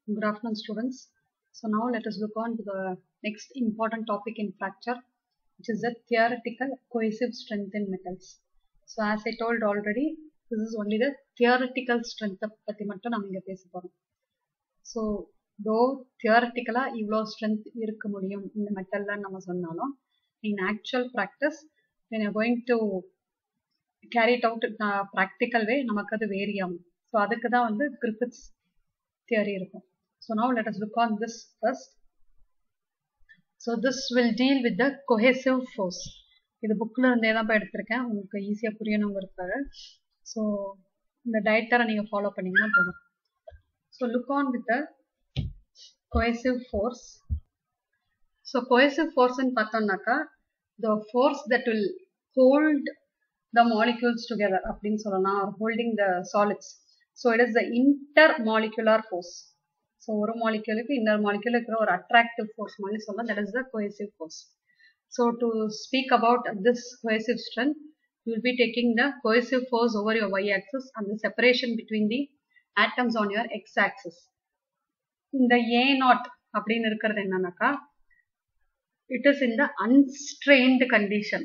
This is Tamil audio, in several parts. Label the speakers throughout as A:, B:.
A: Good afternoon, students. So now let us look on to the next important topic in fracture, which is the theoretical cohesive strength in metals. So as I told already, this is only the theoretical strength பத்தி மட்டும் நம்ம இங்க பேச போறோம். So though theoretically இவ்வளோ strength இருக்க முடியும் இந்த மெட்டல்ல நம்ம சொன்னாலும் in actual practice when you're going to carry it out uh, practical way நமக்கு அது வேரி ஆகும் ஸோ அதுக்கு தான் வந்து கிரிஃபித்ஸ் தியரி இருக்கும் so now let us look on this first so this will deal with the cohesive force இது புக்கில் இருந்தே தான் எடுத்திருக்கேன் உங்களுக்கு ஈஸியாக புரியணுங்கிறதுக்காக ஸோ இந்த டயட்டரை நீங்கள் ஃபாலோ பண்ணிங்கன்னா போதும் so look on with the cohesive force so cohesive ஃபோர்ஸ்ன்னு பார்த்தோம்னாக்கா the force that will hold the molecules together அப்படின்னு சொல்லலாம் or holding the solids so it is the intermolecular force so ஒரு மாலிக்யூலுக்கு இன்னொரு மாலிக்யூல் இருக்கிற ஒரு அட்ராக்டிவ் ஃபோர்ஸ் மாதிரி சொல்லலாம் that is the cohesive force so to speak about this cohesive strength you will be taking the cohesive force over your y axis and the separation between the atoms on your x axis இந்த a நாட் அப்படின்னு இருக்கிறது என்னன்னாக்கா it is in the unstrained condition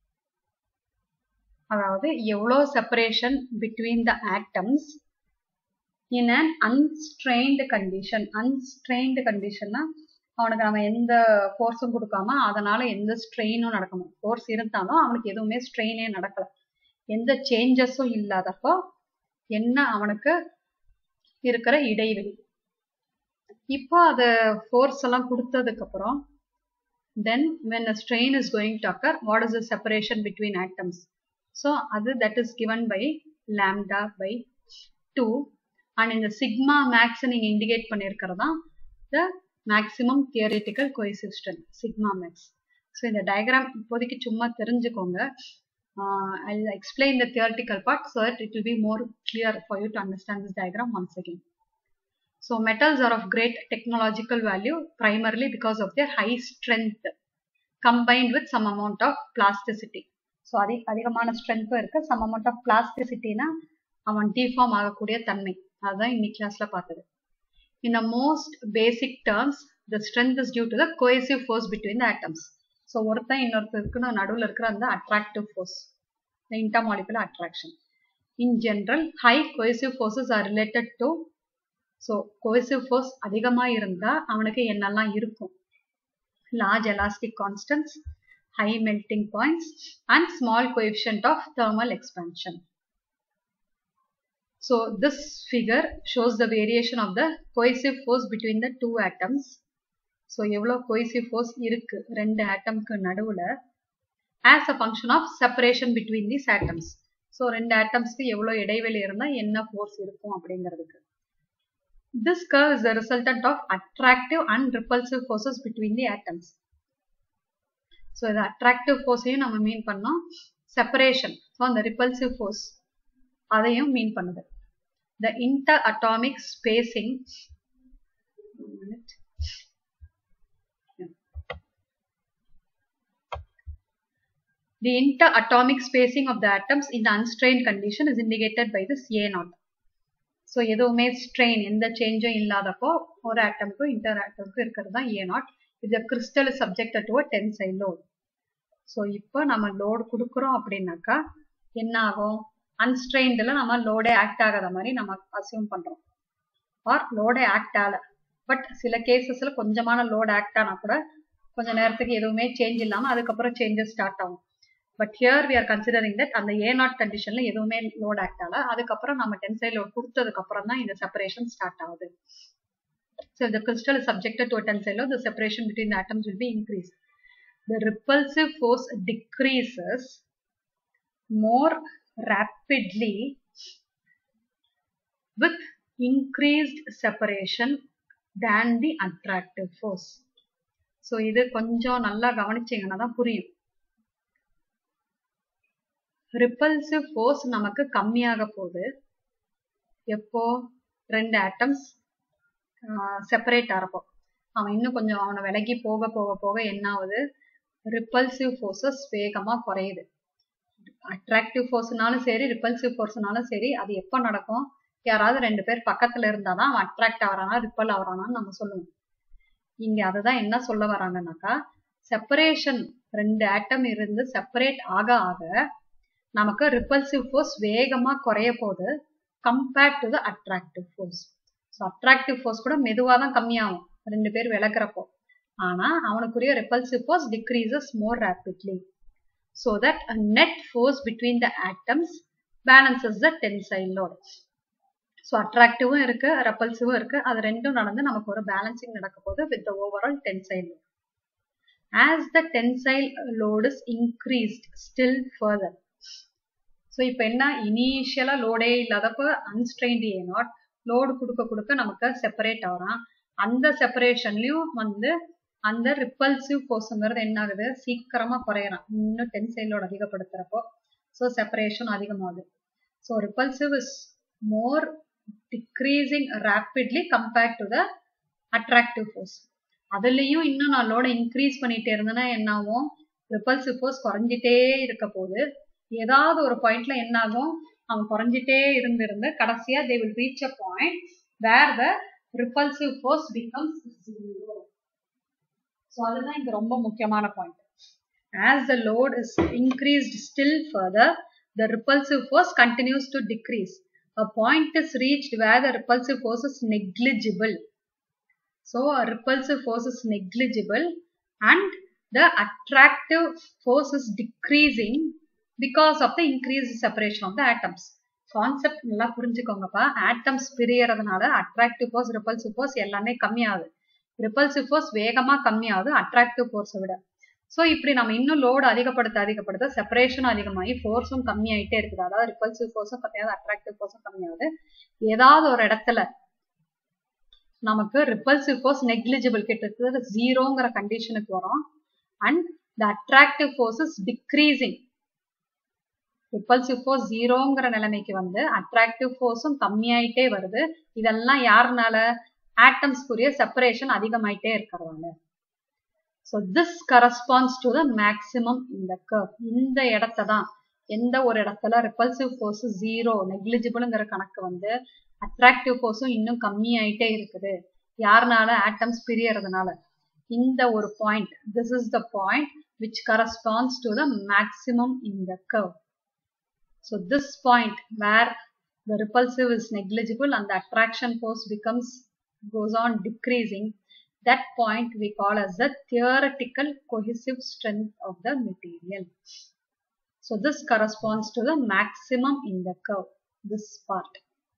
A: அதாவது எவ்வளோ separation between the atoms in an unstrained condition unstrained கண்டிஷன்னா அவனுக்கு நம்ம எந்த ஃபோர்ஸும் கொடுக்காம அதனால எந்த ஸ்ட்ரெயினும் நடக்கணும் ஃபோர்ஸ் இருந்தாலும் அவனுக்கு எதுவுமே ஸ்ட்ரெயினே நடக்கல எந்த சேஞ்சஸும் இல்லாதப்போ என்ன அவனுக்கு இருக்கிற இடைவெளி இப்போ அது ஃபோர்ஸ் எல்லாம் கொடுத்ததுக்கு அப்புறம் then when a strain is going to occur what is the separation between atoms so other that is given by lambda by 2 and in the sigma max நீங்க indicate பண்ணிருக்கிறதா the maximum theoretical cohesive strength sigma max so இந்த diagram இப்போதைக்கு சும்மா தெரிஞ்சுக்கோங்க uh, I'll explain the theoretical part so that it will be more clear for you to understand this diagram once again so metals are of great technological value primarily because of their high strength combined with some amount of plasticity so அதி அதிகமான ஸ்ட்ரென்த்தும் இருக்கு சம் அமௌண்ட் ஆஃப் பிளாஸ்டிசிட்டினா அவன் டிஃபார்ம் ஆகக்கூடிய தன்மை அதுதான் இன்னைக்கு கிளாஸ்ல பார்த்தது in the most basic terms the strength is due to the cohesive force between the atoms so ஒருத்தன் இன்னொருத்தருக்கு நடுவில் இருக்கிற அந்த attractive force the intermolecular attraction in general high cohesive forces are related to so cohesive force அதிகமாக இருந்தால் அவனுக்கு என்னெல்லாம் இருக்கும் large elastic constants high melting points and small coefficient of thermal expansion. So this figure shows the variation of the cohesive force between the two atoms. So எவ்வளோ cohesive force இருக்கு ரெண்டு ஆட்டம்க்கு நடுவுல as a function of separation between these atoms. So ரெண்டு ஆட்டம்ஸ்க்கு எவ்வளோ இடைவெளி இருந்தா என்ன force இருக்கும் அப்படிங்கிறதுக்கு. This curve is the resultant of attractive and repulsive forces between the atoms. So இது அட்ராக்டிவ் ஃபோர்ஸையும் நம்ம மீன் பண்ணோம் செப்பரேஷன் ஸோ அந்த ரிப்பல்சிவ் ஃபோர்ஸ் அதையும் மீன் பண்ணுது the interatomic spacing The interatomic spacing of the atoms in the unstrained condition is indicated by this A naught. So எதுவுமே ஸ்ட்ரெயின் எந்த சேஞ்சும் இல்லாதப்போ ஒரு ஆட்டம்க்கும் இன்டர் ஆட்டம்க்கும் இருக்கிறது தான் ஏ நாட் இது crystal subjected to tensile load so இப்போ நம்ம லோடு கொடுக்குறோம் அப்படின்னாக்கா என்ன ஆகும் அன்ஸ்ட்ரெயின்டில் நம்ம லோடே ஆக்ட் ஆகாத மாதிரி நம்ம அசியூம் பண்ணுறோம் ஆர் லோடே ஆக்ட் ஆகல பட் சில கேசஸில் கொஞ்சமான லோட் ஆக்ட் ஆனால் கூட கொஞ்ச நேரத்துக்கு எதுவுமே சேஞ்ச் இல்லாமல் அதுக்கப்புறம் சேஞ்சஸ் ஸ்டார்ட் ஆகும் but here we are considering that அந்த ஏ நாட் கண்டிஷனில் எதுவுமே லோட் ஆக்ட் ஆகல அதுக்கப்புறம் நம்ம டென்சைல் லோட் கொடுத்ததுக்கப்புறம் தான் இந்த செப்பரேஷன் ஸ்டார்ட் ஆகுது So if the crystal is subjected to a tensile load, the separation between the atoms will be increased. The repulsive force decreases more rapidly with increased separation than the attractive force. So இது கொஞ்சம் நல்லா கவனிச்சிங்கன்னா தான் புரியும் ரிப்பல்சிவ் ஃபோர்ஸ் நமக்கு கம்மியாக போகுது எப்போ ரெண்டு ஆட்டம்ஸ் செப்பரேட் ஆகிறப்போ அவன் இன்னும் கொஞ்சம் அவனை விலகி போக போக போக என்ன ஆகுது ரிப்பல்சிவ் ஃபோர்ஸஸ் வேகமாக குறையுது அட்ராக்டிவ் ஃபோர்ஸ்னாலும் சரி ரிப்பல்சிவ் ஃபோர்ஸ்னாலும் சரி அது எப்போ நடக்கும் யாராவது ரெண்டு பேர் பக்கத்துல இருந்தாதான் அவன் அட்ராக்ட் ஆகிறானா ரிப்பல் ஆகிறானான்னு நம்ம சொல்லுவோம் இங்க அதுதான் என்ன சொல்ல வராங்கன்னாக்கா செப்பரேஷன் ரெண்டு ஆட்டம் இருந்து செப்பரேட் ஆக ஆக நமக்கு ரிப்பல்சிவ் ஃபோர்ஸ் வேகமா குறைய போகுது compared to the attractive force so attractive force கூட மெதுவாக தான் கம்மியாகும் ரெண்டு பேர் விளக்குறப்போ ஆனா அவனுக்குரிய repulsive force decreases more rapidly so that net force between the atoms balances the tensile load so அட்ராக்டிவும் இருக்கு ரெப்பல்சிவும் இருக்கு அது ரெண்டும் நடந்து நமக்கு ஒரு பேலன்சிங் நடக்க போகுது with the overall tensile load as the tensile load is increased still further so இப்போ என்ன இனிஷியலா லோடே இல்லாதப்போ அன்ஸ்ட்ரெயின்ட் ஏ நாட் லோடு கொடுக்க கொடுக்க நமக்கு செப்பரேட் ஆகிறான் அந்த செப்பரேஷன்லயும் வந்து அந்த ரிப்பல்சிவ் ஃபோர்ஸுங்கிறது என்ன ஆகுது சீக்கிரமா குறையறான் இன்னும் டென்சைலோட அதிகப்படுத்துறப்போ ஸோ செப்பரேஷன் அதிகமாகுது so repulsive is more decreasing rapidly compared to the attractive force அதுலயும் இன்னும் நான் லோட இன்க்ரீஸ் பண்ணிட்டே இருந்தேன்னா என்ன ஆகும் ரிப்பல்சிவ் ஃபோர்ஸ் குறைஞ்சிட்டே இருக்க போது ஏதாவது ஒரு பாயிண்ட்ல என்ன ஆகும் அவன் குறைஞ்சிட்டே இருந்து இருந்து கடைசியா they will reach a point where the repulsive force becomes zero so அதுதான் இங்க ரொம்ப முக்கியமான point as the load is increased still further the repulsive force continues to decrease a point is reached where the repulsive force is negligible. So a repulsive force is negligible and the attractive force is decreasing because of the increased separation of the atoms. Concept நல்லா புரிஞ்சுக்கோங்கப்பா ஆட்டம்ஸ் பிரியறதுனால அட்ராக்டிவ் ஃபோர்ஸ் ரிப்பல்சிவ் ஃபோர்ஸ் எல்லாமே கம்மியாகுது ரிப்பல்சிவ் ஃபோர்ஸ் வேகமா கம்மியாகுது அட்ராக்டிவ் ஃபோர்ஸை விட ஸோ இப்படி நம்ம இன்னும் லோடு அதிகப்படுத்த அதிகப்படுத்த செப்பரேஷன் அதிகமாகி ஃபோர்ஸும் கம்மியாயிட்டே இருக்குது அதாவது ரிப்பல்சிவ் ஃபோர்ஸும் கம்மியாகுது அட்ராக்டிவ் ஃபோர்ஸும் கம்மியாகுது ஏதாவது ஒரு இடத்துல நமக்கு ரிப்பல்சிவ் ஃபோர்ஸ் நெக்லிஜிபிள் கிட்ட ஜீரோங்கிற கண்டிஷனுக்கு வரும் and the attractive force is decreasing repulsive force ஜீரோங்கிற நிலைமைக்கு வந்து அட்ராக்டிவ் ஃபோர்ஸும் கம்மியாயிட்டே வருது இதெல்லாம் யாருனால ஆட்டம்ஸ்க்குரிய செப்பரேஷன் அதிகமாயிட்டே இருக்கிறதால so this corresponds to the maximum இந்த கர்வ் இந்த இடத்த தான் எந்த ஒரு இடத்துல ரிப்பல்சிவ் ஃபோர்ஸ் ஜீரோ நெக்லிஜிபிள்ங்கிற கணக்கு வந்து அட்ராக்டிவ் ஃபோர்ஸும் இன்னும் கம்மியாயிட்டே இருக்குது யாருனால ஆட்டம்ஸ் பிரியறதுனால இந்த ஒரு point this is the point which corresponds to the maximum in the curve so this point where the repulsive is negligible and the attraction force becomes goes on decreasing that point we call as the theoretical cohesive strength of the material. So this corresponds to the maximum in the curve, this part.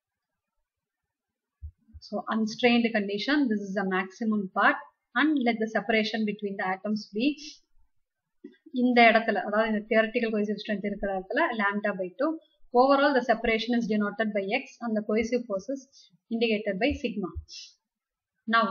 A: So unstrained condition, this is the maximum part and let the separation between the atoms be இந்த இடத்துல அதாவது இந்த theoretical cohesive strength இருக்கிற இடத்துல lambda by 2 overall the separation is denoted by x and the cohesive force is indicated by sigma now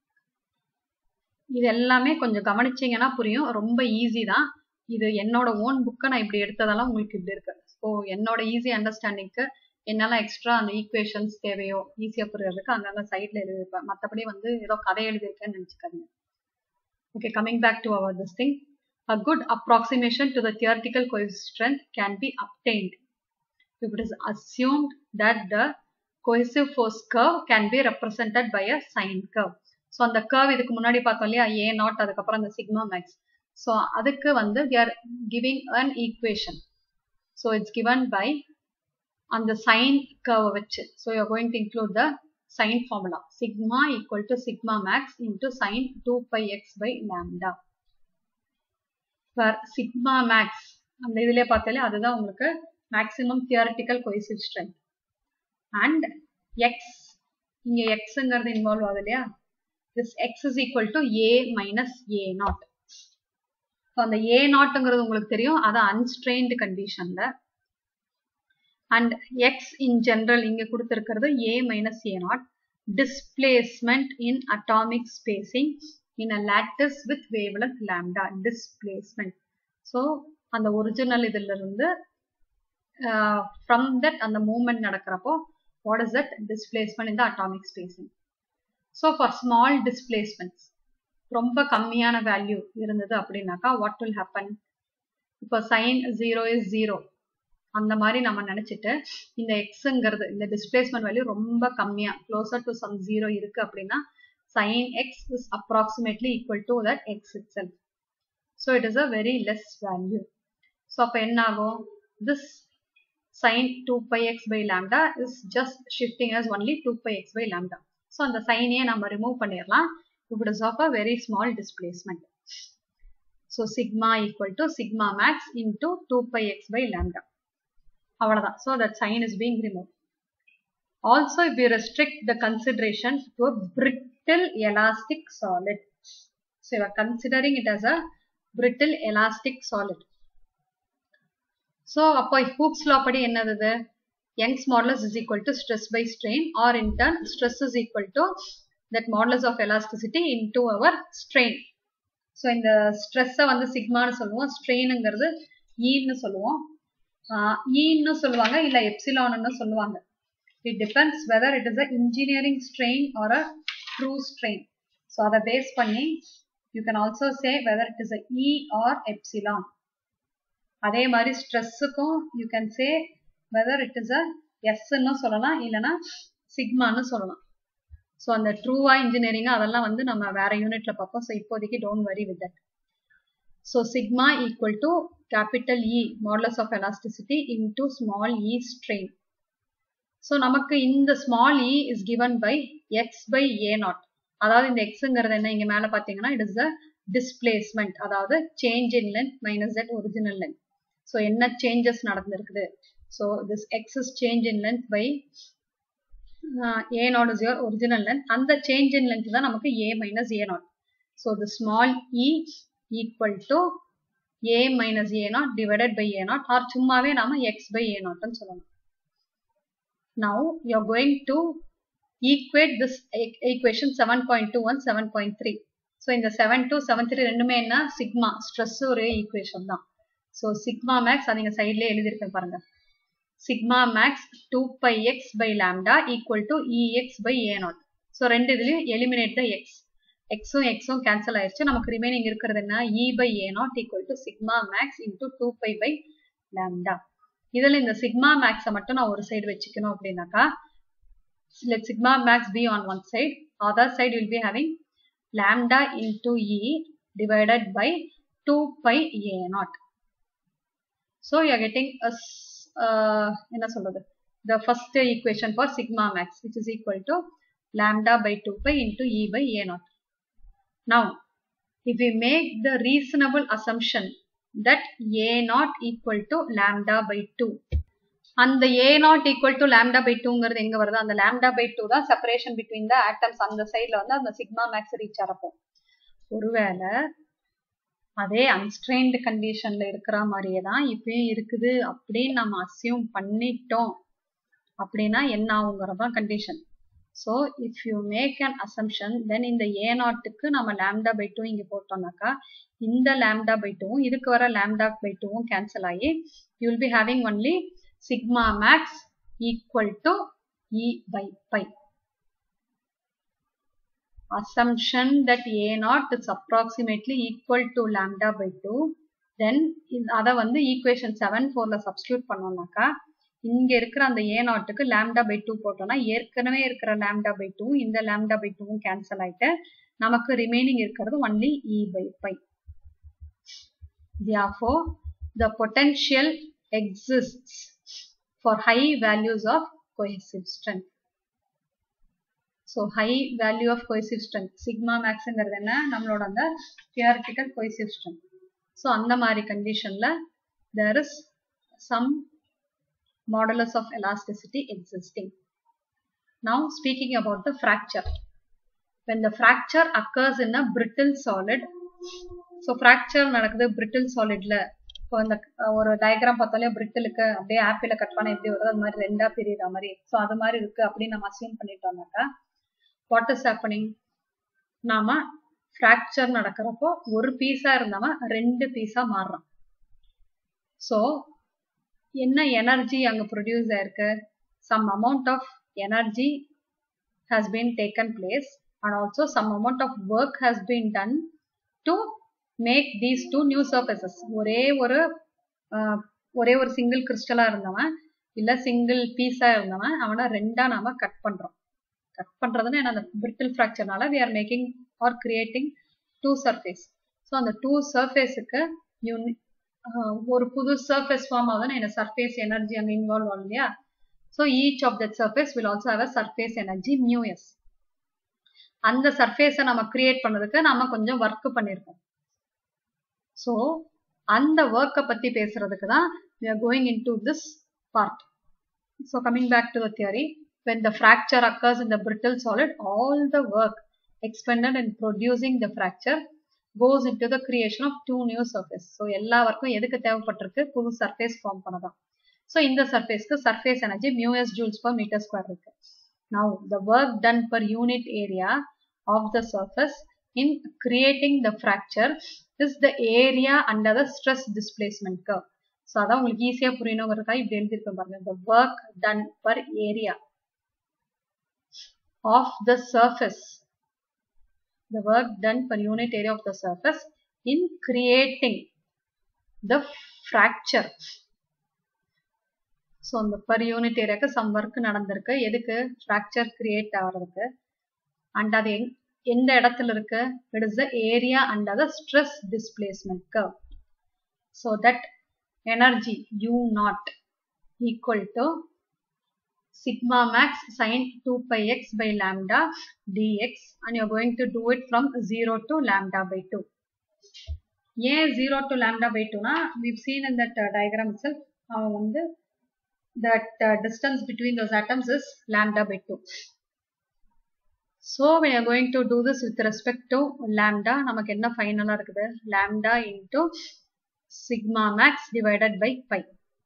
A: இது எல்லாமே கொஞ்சம் கவனிச்சீங்கன்னா புரியும் ரொம்ப ஈஸி தான் இது என்னோட ஓன் புக்கை நான் இப்படி எடுத்ததெல்லாம் உங்களுக்கு இப்படி இருக்கு ஸோ என்னோட ஈஸி அண்டர்ஸ்டாண்டிங்க்கு என்னெல்லாம் எக்ஸ்ட்ரா அந்த ஈக்குவேஷன்ஸ் தேவையோ ஈஸியாக புரியறதுக்கு அங்கங்க சைடில் எழுதியிருப்பேன் மற்றபடி வந்து ஏதோ கதை எழுதியிருக்கேன்னு நினச்சிக்காதீங்க okay coming back to our this thing A good approximation to the theoretical cohesive strength can be obtained if it is assumed that the cohesive force curve can be represented by a sine curve. So அந்த கர்வ் இதுக்கு முன்னாடி பார்த்தோம் இல்லையா ஏ நாட் அதுக்கப்புறம் அந்த சிக்மா மேக்ஸ் ஸோ அதுக்கு வந்து we are giving an equation so it's given by அந்த சைன் கர்வை வச்சு so you are going to include the sine formula sigma equal to sigma max into sine two pi x by lambda for sigma max அந்த இதுலேயே பார்த்தாலே அதுதான் உங்களுக்கு maximum theoretical cohesive strength and x இங்கே எக்ஸுங்கிறது இன்வால்வ் ஆகுது இல்லையா this x is equal to a minus a naught. So அந்த ஏ நாட்டுங்கிறது உங்களுக்கு தெரியும் அது அன்ஸ்ட்ரெயின்டு கண்டிஷன்ல அண்ட் எக்ஸ் இன் ஜென்ரல் இங்க கொடுத்துருக்கிறது A minus A naught displacement in atomic spacing in a lattice with wavelength lambda displacement so அந்த ஒரிஜினல் இதுல இருந்து ஃப்ரம் தட் அந்த மூமெண்ட் நடக்கிறப்போ what is that displacement in the atomic spacing so for small displacements ரொம்ப கம்மியான வேல்யூ இருந்தது அப்படின்னாக்கா வாட் வில் ஹேப்பன் இப்போ சைன் ஜீரோ இஸ் ஜீரோ அந்த மாதிரி நம்ம நினைச்சிட்டு இந்த எக்ஸுங்கிறது இந்த டிஸ்பிளேஸ்மெண்ட் வேல்யூ ரொம்ப கம்மியா க்ளோசர் டு சம் ஜீரோ இருக்கு அப்படின்னா sin x is approximately equal to that x itself so it is a very less value so அப்ப என்ன ஆகும் this sin 2 pi x by lambda is just shifting as only 2 pi x by lambda so அந்த சைனையே நம்ம ரிமூவ் பண்ணிடலாம் if it is of a very small displacement so sigma equal to sigma max into 2 pi x by lambda அவ்வளவுதான் so that sign is being removed also if we restrict the consideration to a brittle elastic solid so you are considering it as a brittle elastic solid so அப்போ ஹூக்ஸ் law படி என்னது இது Young's modulus is equal to stress by strain or in turn stress is equal to that modulus of elasticity into our strain so இந்த ஸ்ட்ரெஸ்ஸை வந்து சிக்மான்னு சொல்லுவோம் ஸ்ட்ரெயினுங்கிறது ஈன்னு சொல்லுவோம் ஈன்னு சொல்லுவாங்க இல்லை எப்சிலான்னு சொல்லுவாங்க it depends whether it is a engineering strain or a true strain so அதை பேஸ் பண்ணி you can also say whether it is a E or epsilon அதே மாதிரி ஸ்ட்ரெஸ்ஸுக்கும் you can say whether it is a எஸ்ன்னு சொல்லலாம் இல்லைன்னா சிக்மான்னு சொல்லலாம் ஸோ அந்த ட்ரூவா இன்ஜினியரிங் அதெல்லாம் வந்து நம்ம வேற யூனிட்ல பார்ப்போம் ஸோ இப்போதைக்கு don't worry with that so sigma equal to capital E modulus of elasticity into small E strain so நமக்கு இந்த small E is given by x by A naught அதாவது இந்த எக்ஸுங்கிறது என்ன இங்க மேல பாத்தீங்கன்னா இட் இஸ் அ டிஸ்பிளேஸ்மெண்ட் அதாவது change in length minus that original length so என்ன சேஞ்சஸ் நடந்திருக்குது so this x is change in length by A naught is your original length அந்த சேஞ்ச் இன் லென்த் தான் நமக்கு A minus A naught so the small E equal to A minus A naught divided by A naught or சும்மாவே நாம எக்ஸ் பை ஏ நாட்னு சொல்லணும் now you are going to equate this equation 7.21 7.3 so இந்த 7 to 7.3 ரெண்டுமே என்ன சிக்மா ஸ்ட்ரெஸ் ஒரு ஈக்குவேஷன் தான் ஸோ சிக்மா மேக்ஸ் அது இங்க சைட்லேயே எழுதியிருக்கேன் பாருங்க sigma max two pi x by lambda equal to E x by A naught so ரெண்டு இதுலையும் எலிமினேட் த எக்ஸ் எக்ஸும் எக்ஸும் கேன்சல் ஆயிடுச்சு நமக்கு ரிமைனிங் இருக்கிறது என்ன E by A naught equal to sigma max into two pi by lambda இதுல இந்த சிக்மா மேக்ஸை மட்டும் நான் ஒரு சைடு வச்சுக்கணும் அப்படின்னாக்கா let sigma max be on one side other side will be having lambda into e divided by 2 pi a naught so you are getting a uh, என்ன சொல்றது the first equation for sigma max which is equal to lambda by 2 pi into e by a naught now if we make the reasonable assumption that a naught equal to lambda by 2 அந்த a naught equal to lambda by டூங்கிறது எங்க வருது அந்த லேம்டா பை டூ தான் செப்பரேஷன் பிட்வீன் த ஆட்டம்ஸ் அந்த சைட்ல வந்து அந்த சிக்மா மேக்ஸ் ரீச் ஆகிறப்போ ஒருவேளை அதே அன்ஸ்ட்ரெயின்டு கண்டிஷன்ல இருக்கிற மாதிரியே தான் இப்பயும் இருக்குது அப்படின்னு நம்ம அசியூம் பண்ணிட்டோம் அப்படின்னா என்ன ஆகுங்கிறதான் condition so if you make an assumption then இந்த ஏ நாட்டுக்கு நம்ம லேம்டா பை டூ இங்கே போட்டோம்னாக்கா இந்த லேம்டா பை டூவும் இதுக்கு வர லேம்டா பை டூவும் கேன்சல் ஆகி you will be having only sigma max equal to E by pi. Assumption that A naught is approximately equal to lambda by 2 then அதை வந்து ஈக்குவேஷன் செவன் ஃபோர்ல சப்ஸ்டியூட் பண்ணோம்னாக்கா இங்க இருக்கிற அந்த ஏ நாட்டுக்கு லேம்டா பை டூ போட்டோம்னா ஏற்கனவே இருக்கிற லேம்டா பை டூ இந்த லேம்டா பை டூவும் கேன்சல் ஆயிட்டு நமக்கு ரிமைனிங் இருக்கிறது only E by pi therefore the potential exists for high values of cohesive strength. So high value of cohesive strength sigma maxங்கிறது என்ன நம்மளோட அந்த theoretical cohesive strength. So அந்த மாதிரி conditionல there is some modulus of elasticity existing. Now speaking about the fracture. When the fracture occurs in a brittle solid, so fracture நடக்குது brittle solidல இப்போ இந்த ஒரு டயக்ராம் பார்த்தாலே பிரிட்டிலுக்கு அப்படியே ஆப்பிள கட் பண்ண எப்படி வருது அது மாதிரி ரெண்டா பிரியுற மாதிரி ஸோ அது மாதிரி இருக்கு அப்படின்னு நம்ம அசியூம் பண்ணிட்டோம்னாக்கா வாட் இஸ் ஹேப்பனிங் நாம ஃப்ராக்சர் நடக்கிறப்போ ஒரு பீஸா இருந்தவன் ரெண்டு பீஸா மாறுறான் ஸோ என்ன எனர்ஜி அங்க ப்ரொடியூஸ் ஆயிருக்கு some amount of energy has been taken place and also some amount of work has been done to make these two new surfaces ஒரே ஒரு ஒரே ஒரு சிங்கிள் கிறிஸ்டலா இருந்தவன் இல்ல சிங்கிள் பீஸா இருந்தவன் அவனை ரெண்டா நாம கட் பண்றோம் கட் பண்றதுன்னு என்ன அந்த பிரிட்டில் ஃப்ராக்சர்னால we are making or creating two surface so அந்த டூ சர்ஃபேஸுக்கு யூனி ஒரு புது சர்ஃபேஸ் ஃபார்ம் ஆகுதுன்னு என்ன சர்ஃபேஸ் எனர்ஜி அங்கே இன்வால்வ் ஆகும் இல்லையா so each of that surface will also have a surface energy mu S அந்த சர்ஃபேஸை நம்ம கிரியேட் பண்ணதுக்கு நம்ம கொஞ்சம் ஒர்க் பண்ணியிருக்கோம் ஸோ அந்த ஒர்க்கை பத்தி பேசுறதுக்கு தான் we are going into this part so coming back to the theory when the fracture occurs in the brittle solid all the work expended in producing the fracture goes into the creation of two new surface so எல்லா ஒர்க்கும் எதுக்கு தேவைப்பட்டிருக்கு புது சர்ஃபேஸ் ஃபார்ம் பண்ணதான் ஸோ இந்த சர்ஃபேஸ்க்கு surface energy mu S joules per metre square இருக்கு now the work done per unit area of the surface in creating the fracture is the area under the stress displacement curve so அதான் உங்களுக்கு ஈஸியாக புரியணுங்கிறதுக்காக இப்படி எழுதியிருக்கேன் பாருங்க the work done per area of the surface the work done per unit area of the surface in creating the fracture so அந்த பர் யூனிட் ஏரியாவுக்கு சம் ஒர்க் நடந்திருக்கு எதுக்கு ஃப்ராக்சர் கிரியேட் ஆகிறதுக்கு அண்ட் அது எங் எந்த இடத்துல இருக்கு it is the area under the stress displacement curve so that energy U naught equal to sigma max sin 2 pi x by lambda dx and you're going to do it from 0 to lambda by 2. ஏன் 0 to lambda by 2 னா we've seen in that uh, diagram itself அவன் வந்து that uh, distance between those atoms is lambda by 2. So we are going to do this with respect to lambda நமக்கு என்ன ஃபைனலா இருக்குது lambda into sigma max divided by pi.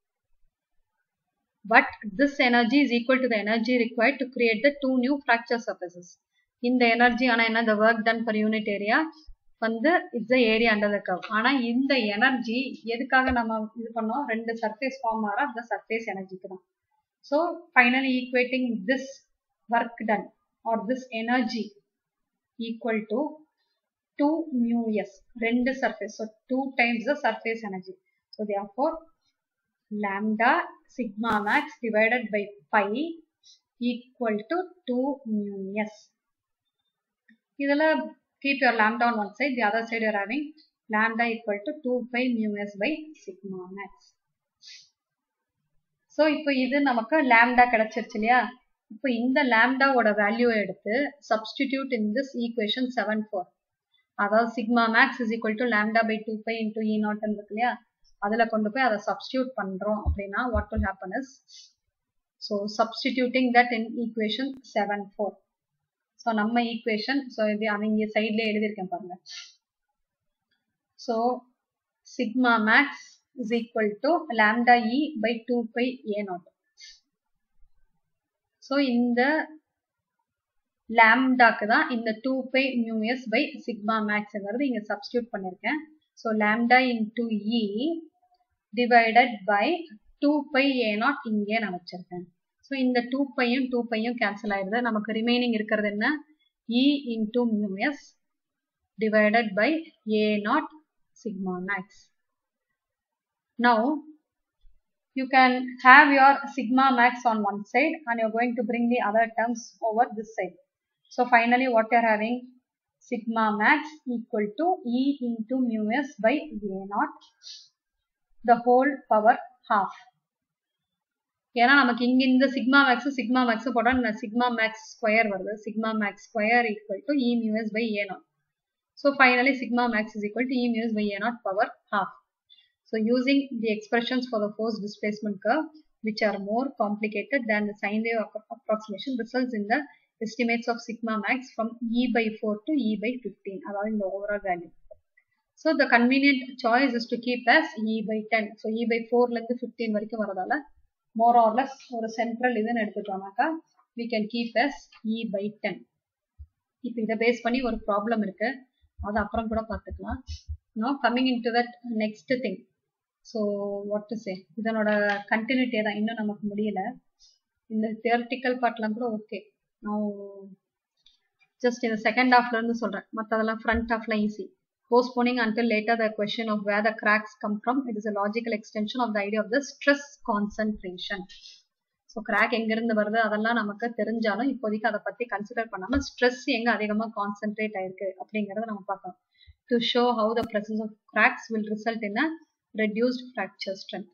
A: but this energy is equal to the energy required to create the two new fracture surfaces. இந்த எனர்ஜி ஆனா என்ன the work done per unit area வந்து it's the area under the curve ஆனா இந்த எனர்ஜி எதுக்காக நம்ம இது பண்ணோம் ரெண்டு சர்ஃபேஸ் ஃபார்ம் ஆகிற அந்த சர்ஃபேஸ் எனர்ஜிக்கு தான் so finally equating this work done or this energy equal to two mu S ரெண்டு surface so two times the surface energy so therefore lambda sigma max divided by pi equal to 2 mu s. இதில் keep your lambda on one side, the other side you're having lambda equal to 2 pi mu s by sigma max. So இப்போ இது நமக்கு லேம்டா கிடைச்சிருச்சு இல்லையா இப்போ இந்த லேம்டாவோட வேல்யூவை எடுத்து substitute in this equation seven four அதாவது sigma max is equal to lambda by two pi into E naught இருக்கு இல்லையா அதில் கொண்டு போய் அதை சப்ஸ்டியூட் பண்ணுறோம் அப்படின்னா what will happen is so substituting that in equation seven four so நம்ம ஈக்குவேஷன் ஸோ இது அவங்க சைட்லேயே எழுதியிருக்கேன் பாருங்க so sigma max is equal to lambda E by two pi A naught so இந்த லேம்டாக்கு தான் இந்த two pi mu s by sigma மேக்ஸ்ங்கிறது இங்கே சப்ஸ்டியூட் பண்ணியிருக்கேன் so lambda into E divided by two pi A naught இங்கே நான் வச்சிருக்கேன் ஸோ இந்த டூ பையும் டூ பையும் கேன்சல் ஆயிடுது நமக்கு ரிமைனிங் இருக்கிறது என்ன E into mu s divided by A naught sigma max now you can have your sigma max on one side and you're going to bring the other terms over this side. So finally what you're having sigma max equal to E into mu s by A naught the whole power half. ஏன்னா நமக்கு இங்க இந்த சிக்மா மேக்ஸ் சிக்மா மேக்ஸ் போட்டா சிக்மா மேக்ஸ் ஸ்கொயர் வருது sigma max square equal to E mu s by A naught so finally sigma max is equal to E mu s by A naught power half So using the expressions for the force displacement curve, which are more complicated than the sine wave approximation, results in the estimates of sigma max from E by 4 to E by 15, allowing the overall value. So the convenient choice is to keep as E by 10. So E by 4 லந்து 15 வரைக்கும் வரதால more or less ஒரு central இதுன்னு எடுத்துட்டோம்னாக்கா we can keep as E by 10. இப்போ இதை பேஸ் பண்ணி ஒரு ப்ராப்ளம் இருக்கு அது அப்புறம் கூட பார்த்துக்கலாம் now coming into that next thing so what to say இதனோட கண்டினியூட்டியே தான் இன்னும் நமக்கு முடியல இந்த தியரட்டிக்கல் பார்ட்லாம் கூட ஓகே நான் ஜஸ்ட் இந்த செகண்ட் ஹாஃப்ல இருந்து சொல்றேன் மற்றதெல்லாம் ஃப்ரண்ட் ஹாஃப்ல easy postponing until later the question of where the cracks come from it is a logical extension of the idea of the stress concentration so crack எங்கிருந்து வருது அதெல்லாம் நமக்கு தெரிஞ்சாலும் இப்போதைக்கு அதை பத்தி கன்சிடர் பண்ணாம ஸ்ட்ரெஸ் எங்க அதிகமா கான்சென்ட்ரேட் ஆயிருக்கு அப்படிங்கறத நம்ம பார்க்கலாம் to show how the presence of cracks will result in a reduced fracture strength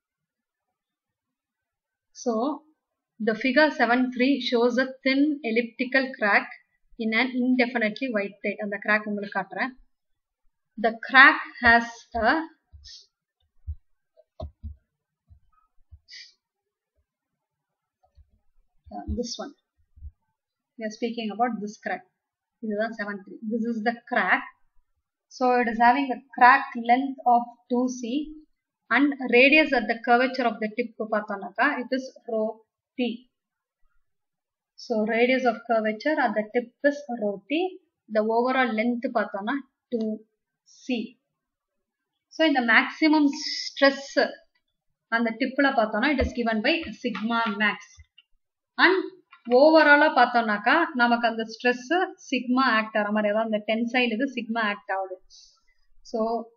A: so the figure 7.3 shows a thin elliptical crack in an indefinitely wide plate அந்த crack உங்களுக்கு காட்டுறேன் the crack has a uh, this one we are speaking about this crack இதுதான் 7.3 this is the crack so it is having a crack length of 2c and radius at the curvature of the tip பார்த்தோம்னாக்கா it is rho t so radius of curvature at the tip is rho t the overall length பார்த்தோம்னா 2c so இந்த maximum stress அந்த டிப்ல பார்த்தோம்னா it is given by sigma max and ஓவராலா பார்த்தோம்னாக்கா நமக்கு அந்த ஸ்ட்ரெஸ் சிக்மா ஆக்ட் ஆகிற மாதிரி அதாவது அந்த டென்சைல் இது சிக்மா ஆக்ட் ஆகுது so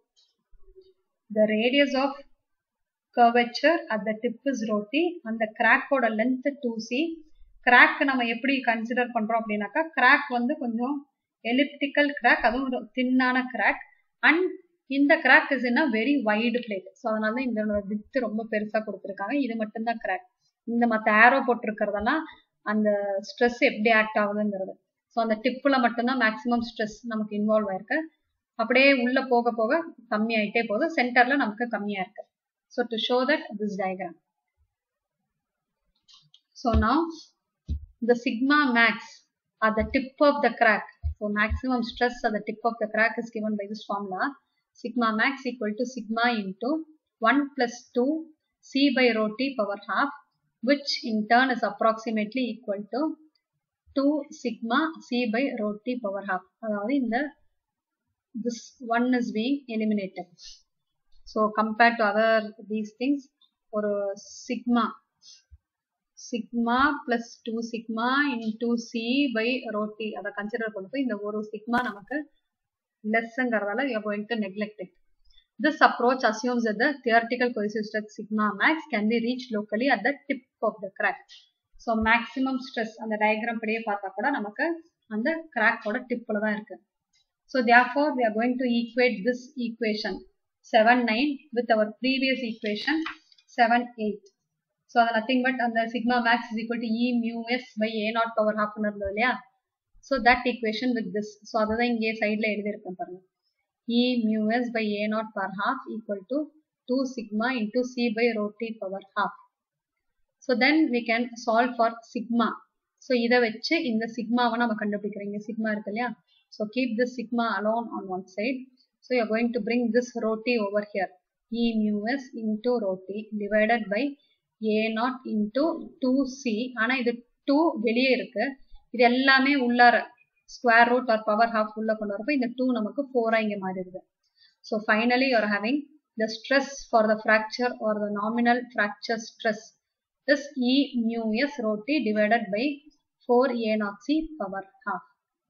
A: the radius of curvature at the tip is rho t அந்த கிராக்கோட லென்த் டூ சி கிராக் நம்ம எப்படி கன்சிடர் பண்றோம் அப்படின்னாக்கா கிராக் வந்து கொஞ்சம் எலிப்டிக்கல் கிராக் அதுவும் ஒரு தின்னான கிராக் அண்ட் இந்த crack is in a very wide plate so அதனால தான் இந்த வித்து ரொம்ப பெருசா கொடுத்துருக்காங்க இது மட்டும்தான் கிராக் இந்த மற்ற ஆரோ போட்டிருக்கிறதெல்லாம் அந்த ஸ்ட்ரெஸ் எப்படி ஆக்ட் ஆகுதுங்கிறது ஸோ அந்த டிப்பில் மட்டும்தான் மேக்ஸிமம் ஸ்ட்ரெஸ் நமக்கு இன்வால்வ் ஆயிருக்கு அப்படியே உள்ள போக போக கம்மியாயிட்டே போகுது சென்டர்ல நமக்கு கம்மியா இருக்கு so to show that this diagram so now the sigma max at the tip of the crack so maximum stress at the tip of the crack is given by this formula sigma max equal to sigma into 1 plus 2 c by rho t power half which in turn is approximately equal to 2 sigma c by rho t power half அதாவது இந்த this one is being eliminated so compared to other these things ஒரு sigma sigma plus 2 sigma into c by rho t அதை கன்சிடர் பண்ணும்போது இந்த ஒரு sigma நமக்கு லெஸ்ங்கிறதால we are going to neglect it This approach assumes that the theoretical cohesive stress sigma max can be reached locally at the tip of the crack. So maximum stress அந்த diagram படியே பார்த்தா கூட நமக்கு அந்த crack ஓட டிப்ல தான் இருக்கு. So therefore we are going to equate this equation 7 9 with our previous equation 7 8. So அது nothing but அந்த sigma max is equal to E mu s by A naught power half இருந்தது இல்லையா So that equation with this. So அதுதான் இங்கே சைட்ல எழுதியிருக்கேன் பாருங்க. E mu s by A naught per half equal to 2 sigma into C by rho t power half. So then we can solve for sigma. So இதை வச்சு இந்த சிக்மாவை நம்ம கண்டுபிடிக்கிறோம் இங்க சிக்மா இருக்கு இல்லையா So keep this sigma alone on one side. So you are going to bring this rho t over here. E mu s into rho t divided by A naught into 2C. ஆனா இது 2 வெளியே இருக்கு. இது எல்லாமே உள்ளார square root or power half உள்ள கொண்டு வரப்போ இந்த டூ நமக்கு ஃபோரா இங்க மாறிடுது so finally you're having the stress for the fracture or the nominal fracture stress is E mu s rho t divided by four A naught C power half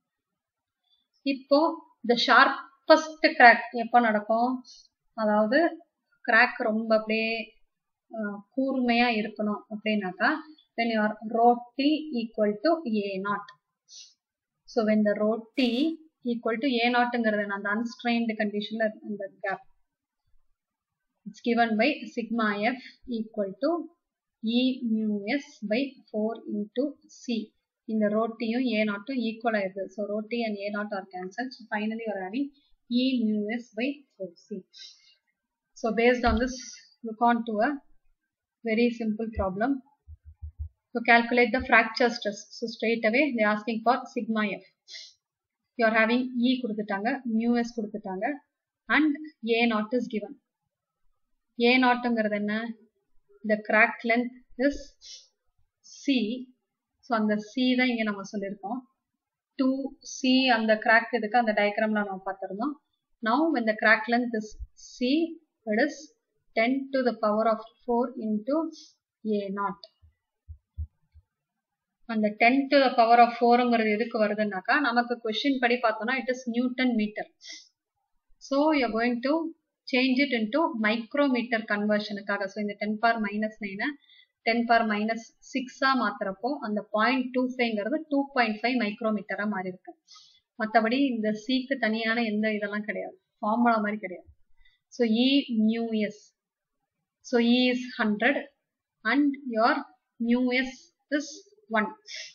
A: இப்போ த ஷார்பஸ்ட் கிராக் எப்போ நடக்கும் அதாவது கிராக் ரொம்ப அப்படியே கூர்மையா இருக்கணும் அப்படின்னாக்கா when your rho t equal to a naught so when the rho t equal to a நாட்ங்கிறது அந்த unstrained conditionல இந்த gap it's given by sigma f equal to e mu s by 4 into c இந்த rho t யும் a naught ம் equal ஆயிருது so rho t and a naught are cancelled so finally you are having e mu s by 4c so based on this look on to a very simple problem to calculate the fracture stress. So straight away they are asking for sigma f. You are having E கொடுத்துட்டாங்க mu s கொடுத்துட்டாங்க and A naught is given. A நாட்ங்கிறது என்ன the crack length is C. So அந்த C தான் இங்க நம்ம சொல்லியிருக்கோம் டூ சி அந்த கிராக் இதுக்கு அந்த டயக்ராம்ல நம்ம பார்த்துருந்தோம் now when the crack length is C it is 10 to the power of 4 into A naught. அந்த டென் டு பவர் ஆஃப் ஃபோருங்கிறது எதுக்கு வருதுன்னாக்கா நமக்கு கொஸ்டின் படி பார்த்தோம்னா it is newton metre so you going to change it into micrometre கன்வர்ஷனுக்காக ஸோ இந்த டென் பார் மைனஸ் நைனை டென் பார் மைனஸ் சிக்ஸாக மாத்துறப்போ அந்த பாயிண்ட் டூ ஃபைவ்ங்கிறது டூ பாயிண்ட் ஃபைவ் மைக்ரோமீட்டராக மாறி இருக்கு மற்றபடி இந்த சிக்கு தனியான எந்த இதெல்லாம் கிடையாது ஃபார்முலா மாதிரி கிடையாது so E mu s so E is hundred and your mu s is one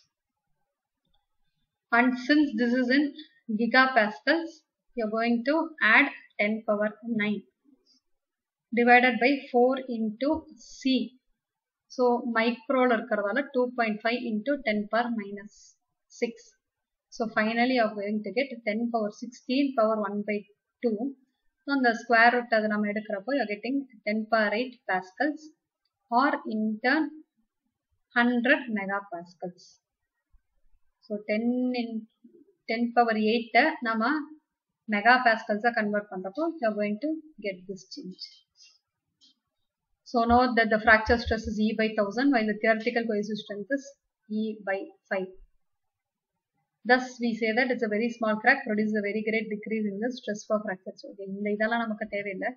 A: and since this is in gigapascals you're going to add 10 power 9 divided by 4 into c so micro இருக்கிறதால 2.5 into 10 power minus 6 so finally you're going to get 10 power 16 power 1 by 2 so the square root அது நம்ம எடுக்கிறப்போ you're getting 10 power 8 pascals or in turn 100 megapascals so ten in ten power எயிட்டை நம்ம மெகா பேஸ்கல்ஸாக கன்வெர்ட் பண்ணுறப்போ you going to get this change so know that the fracture stress is E by thousand while the theoretical cohesive strength is E by 5. Thus, we say that it's a very small crack produces a very great decrease in the stress for fractures. Okay, இந்த இதெல்லாம் நமக்கு தேவையில்லை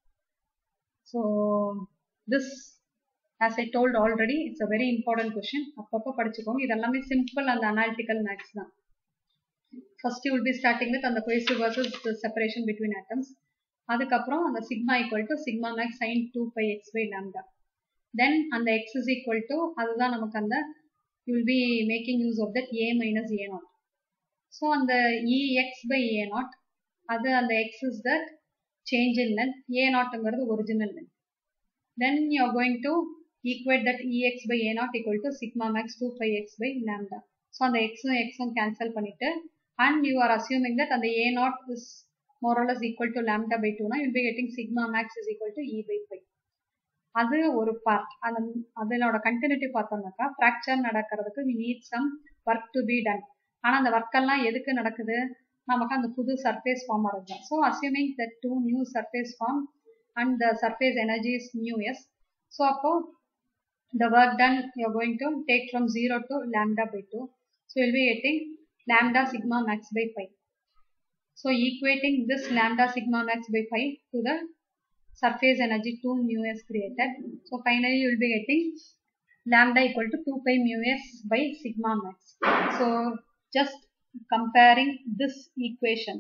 A: so this as I told already, it's a very important question. அப்பப்போ படிச்சுக்கோங்க இதெல்லாமே சிம்பிள் அந்த அனாலிட்டிக்கல் மேக்ஸ் தான் first will be starting with அந்த cohesive versus separation between atoms அதுக்கப்புறம் அந்த sigma equal to sigma max sine two pi x by lambda then அந்த எக்ஸ் இஸ் ஈக்குவல் டு அதுதான் நமக்கு அந்த you will be making use of that A minus A naught so அந்த இஎக்ஸ் பை ஏ நாட் அது அந்த x is that change in length A நாட்டுங்கிறது original length then you are going to equate that ex by a naught equal to sigma max 2 pi x by lambda. So அந்த x உம் x உம் cancel பண்ணிட்டு and you are assuming that அந்த a naught is more or less equal to lambda by 2 na you will be getting sigma max is equal to e by pi. அது ஒரு பார்ட் அந்த அதனோட கண்டினியூட்டி பார்த்தோம்னாக்கா ஃப்ராக்சர் நடக்கிறதுக்கு we need some work to be done ஆனால் அந்த ஒர்க் எல்லாம் எதுக்கு நடக்குது நமக்கு அந்த புது சர்ஃபேஸ் ஃபார்ம் ஆகுது so assuming that two new surface form and the surface energy is mu s. So, appo, the work done you are going to take from 0 to lambda by 2. So, you will be getting lambda sigma max by pi. So, equating this lambda sigma max by pi to the surface energy 2 mu s created. So, finally, you will be getting lambda equal to 2 pi mu s by sigma max. So, just comparing this equation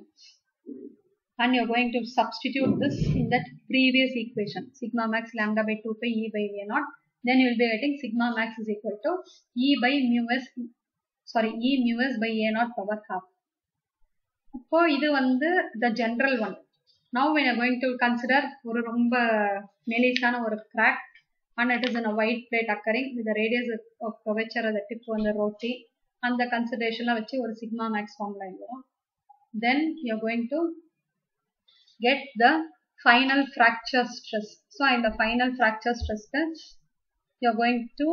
A: and you're going to substitute this in that previous equation sigma max lambda by 2 pi e by a naught then you will be getting sigma max is equal to e by mu s sorry e mu s by a naught power half அப்போ இது வந்து the general one now we are going to consider ஒரு ரொம்ப மெலிசான ஒரு crack and it is in a white plate occurring with the radius of curvature at the tip on the roti அந்த கன்சிடரேஷன்லாம் வச்சு ஒரு சிக்மா மேக்ஸ் ஃபார்முலா எழுதுறோம் then you are going to get the final fracture stress. So, in the final fracture stress test, you are going to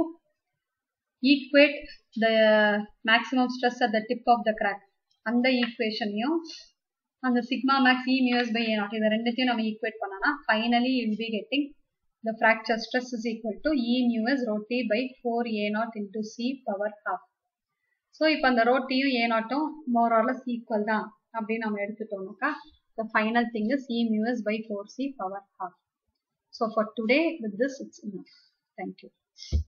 A: equate the maximum stress at the tip of the crack. அந்த ஈக்குவேஷனையும் அந்த sigma max E mu s by A naught இதை ரெண்டுத்தையும் நம்ம ஈக்குவேட் பண்ணோம்னா finally will be getting the fracture stress is equal to E mu s rho t by four A naught into C power half so இப்போ அந்த ரோட்டியும் ஏ நாட்டும் மோர் ஆர்லஸ் ஈக்குவல் தான் அப்படின்னு நம்ம எடுத்துட்டோம்னாக்கா the final thing is e mu s by 4c power half. So for today with this it's enough. Thank you.